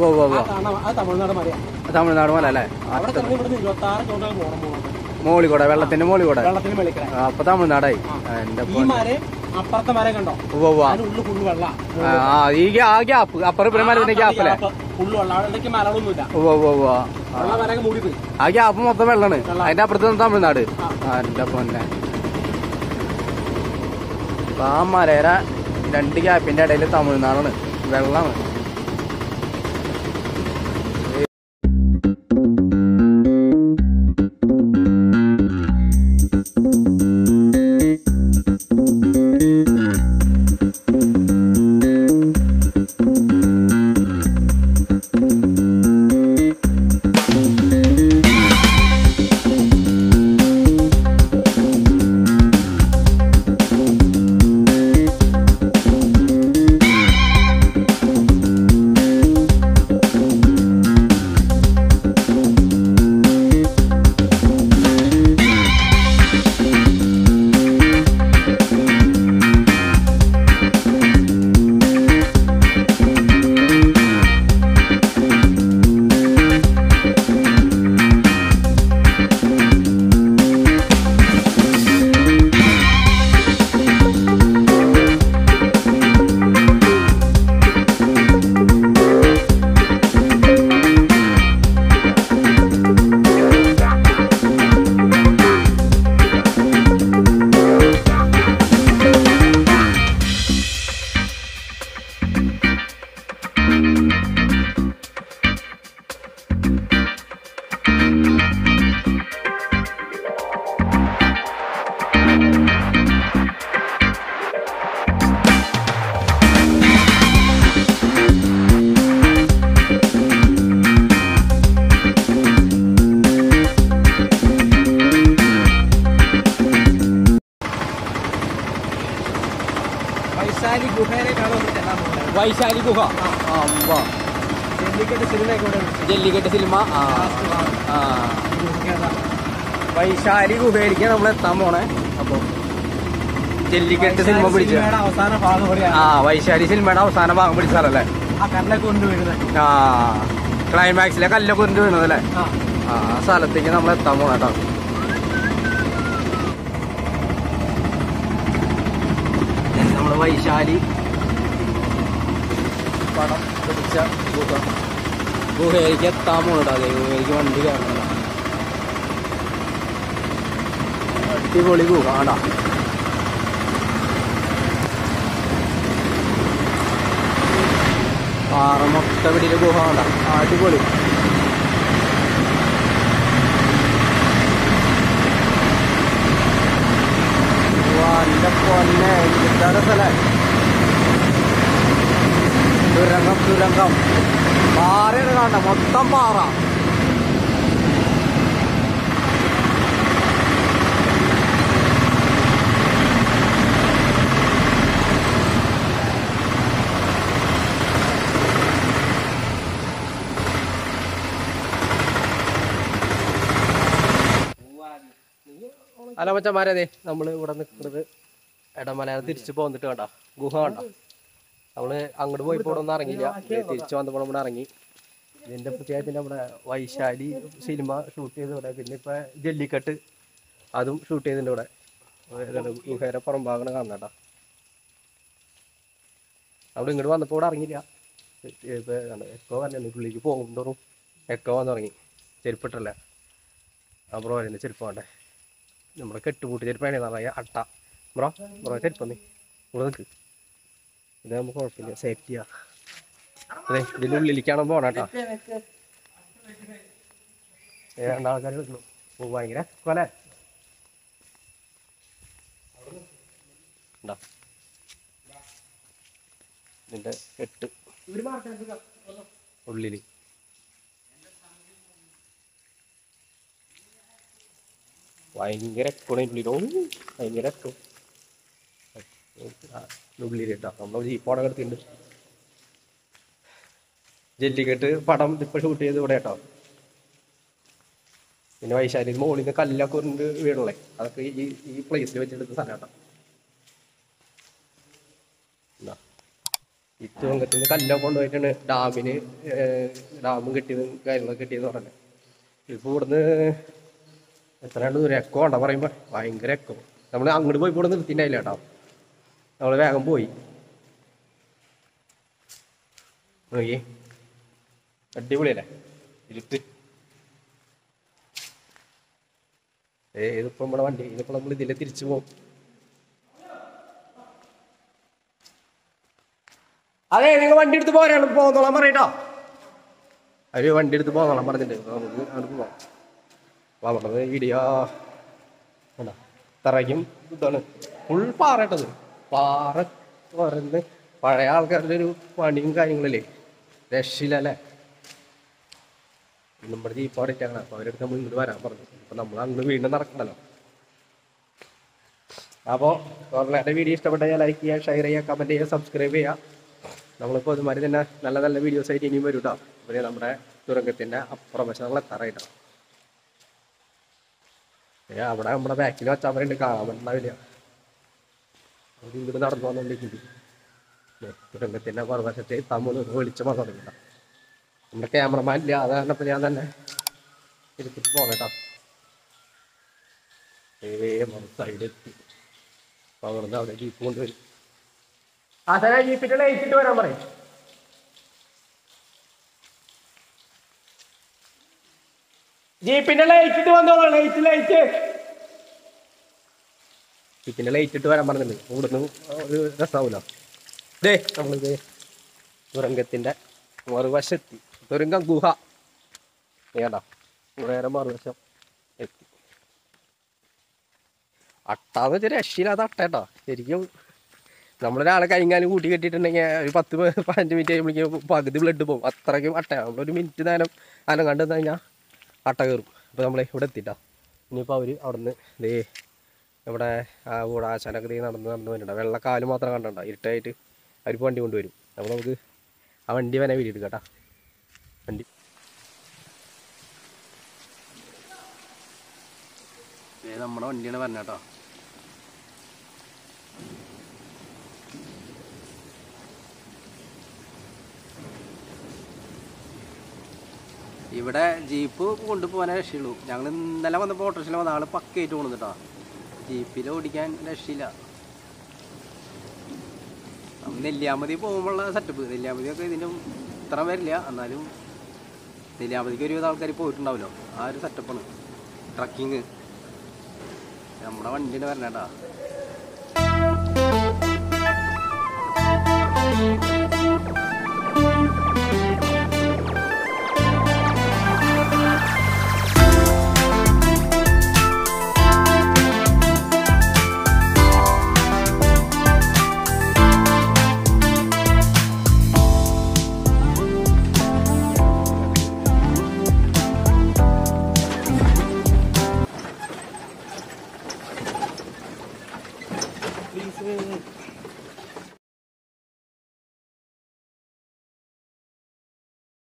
ഉവ്വ് ഉവ്വ് ആ കാണാം അത് തമിഴ്നാട് മലയാണ് തമിഴ്നാട് മല അല്ലേ അവിടെ തന്നെ ഇവിടെ നിന്ന് ഇരുപത്തി ആറ് കിലോമീറ്റർ പോകണം പോകുന്നത് മോളിക്കൂടെ വെള്ളത്തിന്റെ മോളിക്കൂടെ വെള്ളത്തിന് വെളിക്കല ആ, അപ്പൊ തമിഴ്നാടായി ആ, എന്റെ ഈ മരം അപ്പുറത്തെ മരം കണ്ടോ ഉവ്വ് ഉവ്വ് അതിനുള്ളിൽ ഫുള്ള് വെള്ളം ആ ആ, ഈ ഗ്യാ- ആ ഗ്യാപ്പ് അപ്പുറം ഇപ്പുറം മരത്തിന്റെ ഗ്യാപ്പല്ലേ ഫുള്ള് വെള്ളം അവിടേക്ക് മരങ്ങളൊന്നുമില്ല ഉവ്വ് ഉവ്വ് ഉവ്വ് വെള്ളം മരം മൂടി പോയി ആ ഗ്യാപ്പ് മൊത്തം വെള്ളാണ് അതിന്റെ അപ്പുറത്ത് നിന്ന് തമിഴ്നാട് ആ എന്റെ പൊന്നെ അപ്പൊ ആ മലയുടെ രണ്ട് ഗ്യാപ്പിന്റെ ഇടയിൽ തമിഴ്നാടാണ് വെള്ളമാണ് വൈശാലി ഗുഹയിലേക്കാണ് നമ്മൾ ചെല്ലാൻ പോകുന്നത് വൈശാലി ഗുഹ ആ ഉവ്വ. ജല്ലിക്കെട്ട് സിനിമയൊക്കെ ഇവിടെ ഉണ്ട്. ജല്ലിക്കെട്ട് സിനിമ ആ ലാസ്റ്റ് ഭാഗം. ആ ഗുഹയ്ക്ക് അതാ. വൈശാലി ഗുഹയിലേക്ക് നമ്മൾ എത്താൻ പോണേ അപ്പൊ ജല്ലിക്കെട്ട് സിനിമ വൈശാലി പിടിച്ച സിനിമയുടെ അവസാന ഭാഗം ഇവിടെയാണ്. ആ വൈശാലി സിനിമയുടെ അവസാന ഭാഗം പിടിച്ച സ്ഥലല്ലേ ആ കല്ലൊക്കെ കൊണ്ടുവരുന്നത് ആ ക്ലൈമാക്സിലെ കല്ലൊക്കെ ഉരുണ്ട് വീണതല്ലേ ആ ആ ആ സ്ഥലത്തേക്ക് നമ്മൾ എത്താൻ പോണ കേട്ടോ നമ്മൾ വൈശാലി പടം പിടിച്ച ഗുഹ ഗുഹയിലേക്ക് എത്താൻ പോണട്ടോ അതെ ഗുഹയിലേക്ക് വണ്ടി കയറണം അടിപൊളി ഗുഹ ആടാ പാറ മൊത്തം പിടിയില് ഗുഹ ആണ്ടാ അടിപൊളി എന്റെ പൊന്നെ എന്താണ് സ്ഥലം തുരങ്കം തുരങ്കം പാറയാണ് കാണണ്ട മൊത്തം പാറ അല്ല മച്ചന്മാരെ അതെ നമ്മൾ ഇവിടെ നിൽക്കുന്നത് ഇടമലയാളം തിരിച്ചു പോന്നിട്ട് കണ്ട ഗുഹ കണ്ട നമ്മള് അങ്ങോട്ട് പോയപ്പോൾ ഇവിടെ ഒന്നും ഇറങ്ങിയില്ല ദേ തിരിച്ചു വന്നപ്പോൾ ഇവിടെ ഇറങ്ങി ഇതിന്റെ പ്രത്യേകത്തിന് നമ്മുടെ വൈശാലി സിനിമ ഷൂട്ട് ചെയ്ത് ഇവിടെ പിന്നെ ഇപ്പൊ ജല്ലിക്കെട്ട് അതും ഷൂട്ട് ചെയ്തിട്ടുണ്ട് ഇവിടെ ഏതാണ് ഗുഹയുടെ പുറം ഭാഗമാണ് കാണുന്നേട്ടാ അവിടെ ഇങ്ങോട്ട് വന്നപ്പോൾ ഇവിടെ ഇറങ്ങിയില്ല ഇപ്പൊ കണ്ടോ, എക്കോ പറഞ്ഞു ഉള്ളിലേക്ക് പോകും തോറും എക്കോ വന്ന് തുടങ്ങി ചെരുപ്പിട്ടല്ലേ അപ്പുറം വരുന്നത് ചെരുപ്പ് വേണ്ടേ നമ്മുടെ കെട്ടുപൂട്ടി ചെരുപ്പാണ് പറയാ അട്ട ബ്രോ ബ്രോ ചെരുപ്പ് നീ ഇവിടെ നിൽക്ക് ഇത് നമുക്ക് കുഴപ്പമില്ല സേഫ്റ്റിയാ അതെ ഇതിൻ്റെ ഉള്ളിലേക്കാണ് പോണ കേട്ടോ രണ്ടാൾക്കാർ നിൽക്കുന്നു ഓ ഭയങ്കര കൊല ഉണ്ടാ ഇതിൻ്റെ കെട്ട് ഉള്ളില് ഭയങ്കര എക്കോണുള്ളിലോ ഭയങ്കര എക്കോ ഉള്ളിൽ കേട്ടോ നമ്മൾ ജീപ്പോടെ എടുത്തിട്ടുണ്ട് ജല്ലിക്കെട്ട് പടം ഇപ്പൊ ഷൂട്ട് ചെയ്ത് ഇവിടെ കേട്ടോ പിന്നെ വൈശാലി മുകളിൽ നിന്ന് കല്ലൊക്കെ ഉണ്ട് വീണുള്ളേ അതൊക്കെ ഈ ഈ പ്ലേസിൽ വെച്ചെടുത്ത സ്ഥലം കേട്ടോ ഈ തുരങ്കത്തിൽ നിന്ന് കല്ലൊക്കെ കൊണ്ടുപോയിട്ടാണ് ഡാമിന് ഡാമും കെട്ടിയത് കാര്യങ്ങളൊക്കെ കെട്ടിയെന്ന് പറഞ്ഞത് ഇപ്പോൾ ഇവിടുന്ന് എത്രയാണ്ട് ദൂരം എക്കോ ഉണ്ടോ പറയുമ്പോൾ ഭയങ്കര എക്കോ നമ്മൾ അങ്ങോട്ട് പോയി ഇവിടെ നിർത്തിണ്ടായില്ല കേട്ടോ നമ്മൾ വേഗം പോയി നോക്കിയേ അടിപൊളിയല്ലേ ഇരുട്ട് ഏ ഇതിപ്പോ നമ്മുടെ വണ്ടി ഇതിപ്പോ നമ്മൾ ഇതിലെ തിരിച്ചു പോകും അതെ നിങ്ങൾ വണ്ടി എടുത്ത് പോരാണ് പോന്നോളാൻ പറയട്ടോ അവര് വണ്ടി എടുത്ത് പോന്നോളാൻ പറഞ്ഞിട്ടുണ്ട് അപ്പൊ നമുക്ക് അങ്ങോട്ട് പോവാം അപ്പൊ നമ്മുടെ വീഡിയോ ഇത്രയ്ക്കും ഇതാണ് ഫുൾ പാറ ഇട്ടത് പാറ പറയുന്നത് പഴയ ആൾക്കാരുടെ ഒരു പണിയും കാര്യങ്ങളല്ലേ രക്ഷയില്ലല്ലേ നമ്മുടെ ജീപ്പ് അവിടെ ഇട്ടാണ് അപ്പൊ അവരെടുത്ത് നമ്മൾ ഇങ്ങോട്ട് വരാൻ പറഞ്ഞു അപ്പൊ നമ്മൾ അങ്ങോട്ട് വീണ്ടും നടക്കണ്ടല്ലോ അപ്പോൾ കോർണയുടെ വീഡിയോ ഇഷ്ടപ്പെട്ടാൽ ലൈക്ക് ചെയ്യുക ഷെയർ ചെയ്യുക കമൻറ്റ് ചെയ്യുക സബ്സ്ക്രൈബ് ചെയ്യുക നമ്മളിപ്പോൾ ഇതുമാതിരി തന്നെ നല്ല നല്ല വീഡിയോസ് ആയിട്ട് ഇനിയും വരും കേട്ടോ ഇവര് നമ്മുടെ തുരങ്കത്തിൻ്റെ അപ്പുറം പക്ഷെ നമ്മൾ എത്താറായിട്ടോ ഏ അവിടെ നമ്മുടെ ബാക്കിൽ വെച്ചാൽ പറയുന്നുണ്ട് കാണാൻ പറ്റുണ്ടാവില്ല അവർ ഇങ്ങോട്ട് നടന്നു വന്നുകൊണ്ടിരിക്കുന്നത് തുരങ്കത്തിൻ്റെ മറുവശത്ത് തമ്മിൽ വിളിച്ച് വന്നു തുടങ്ങിയിട്ടോ നമ്മുടെ ക്യാമറമാൻ ഇല്ല അത് കാരണം ഇപ്പൊ ഞാൻ തന്നെ എടുത്തിട്ട് പോകണം കേട്ടോ ഏ സൈഡ് എത്തി അപ്പൊ അവിടുന്ന് അവിടെ ജീപ്പ് കൊണ്ടുവരും ആ സാറേ ജീപ്പിന്റെ ലൈറ്റ് ഇട്ട് വരാൻ പറയും ജീപ്പിന്റെ ലൈറ്റ് ഇട്ട് വന്നോളൂ ലൈറ്റ് ലൈറ്റ് ജീപ്പിന്റെ ലൈറ്റ് ഇട്ട് വരാൻ പറഞ്ഞിട്ടുണ്ട് ഇവിടുന്ന് ഒരു രസമാവൂലോ ദേ നമ്മളിത് തുരങ്കത്തിന്റെ മറുവശത്തി തുരങ്കം ഗുഹ ഏടാ വേറെ മറുവശം എത്തി അട്ടാന്ന് വെച്ചാൽ രക്ഷയില്ലാത്ത അട്ടേട്ടാ ശരിക്കും നമ്മളൊരാളെ കൈകാലും കൂട്ടി കെട്ടിയിട്ടുണ്ടെങ്കിൽ ഒരു പത്ത് പ- പതിനഞ്ച് മിനിറ്റ് കഴിയുമ്പോഴേക്കും പകുതി ബ്ലഡ് പോകും അത്രയ്ക്കും അട്ടയാണ് നമ്മളൊരു മിനിറ്റ് നേരം അനം കണ്ടു കഴിഞ്ഞാൽ അട്ട കയറും അപ്പോൾ നമ്മൾ ഇവിടെ എത്തിയിട്ടാ ഇനിയിപ്പോൾ അവർ അവിടുന്ന് ദേ ഇവിടെ ആ കൂടാശാനൊക്കെ ദേ നടന്ന് നടന്ന് വരുന്നുണ്ട് വെള്ളക്കാല് മാത്രം കണ്ടണ്ട ഇരുട്ടായിട്ട് അവർക്ക് വണ്ടി കൊണ്ടുവരും അപ്പോൾ നമുക്ക് ആ വണ്ടി വേണേ വീഡിയോ എടുക്കാം കേട്ടോ വണ്ടി ഏ നമ്മുടെ വണ്ടിയാണ് പറഞ്ഞ കേട്ടോ ഇവിടെ ജീപ്പ് കൊണ്ടുപോകാനേ രക്ഷയുള്ളൂ ഞങ്ങൾ ഇന്നലെ വന്നപ്പോൾ ഓട്ടോറിക്ഷയിൽ വന്ന ആള് പക്കയായിട്ട് കൊണ്ടുവന്നിട്ടോ ജീപ്പിൽ ഓടിക്കാൻ രക്ഷയില്ല നമ്മൾ നെല്ലിയാമ്പതി പോകുമ്പോഴുള്ള സെറ്റപ്പ് നെല്ലിയാമ്പതിയൊക്കെ ഇതിൻ്റെ ഇത്ര വരില്ല എന്നാലും നെല്ലിയാമ്പതിക്ക് ഒരുവിധ ആൾക്കാർ പോയിട്ടുണ്ടാവുമല്ലോ ആ ഒരു സെറ്റപ്പാണ് ട്രക്കിങ് നമ്മുടെ വണ്ടിന് വരണേട്ടാ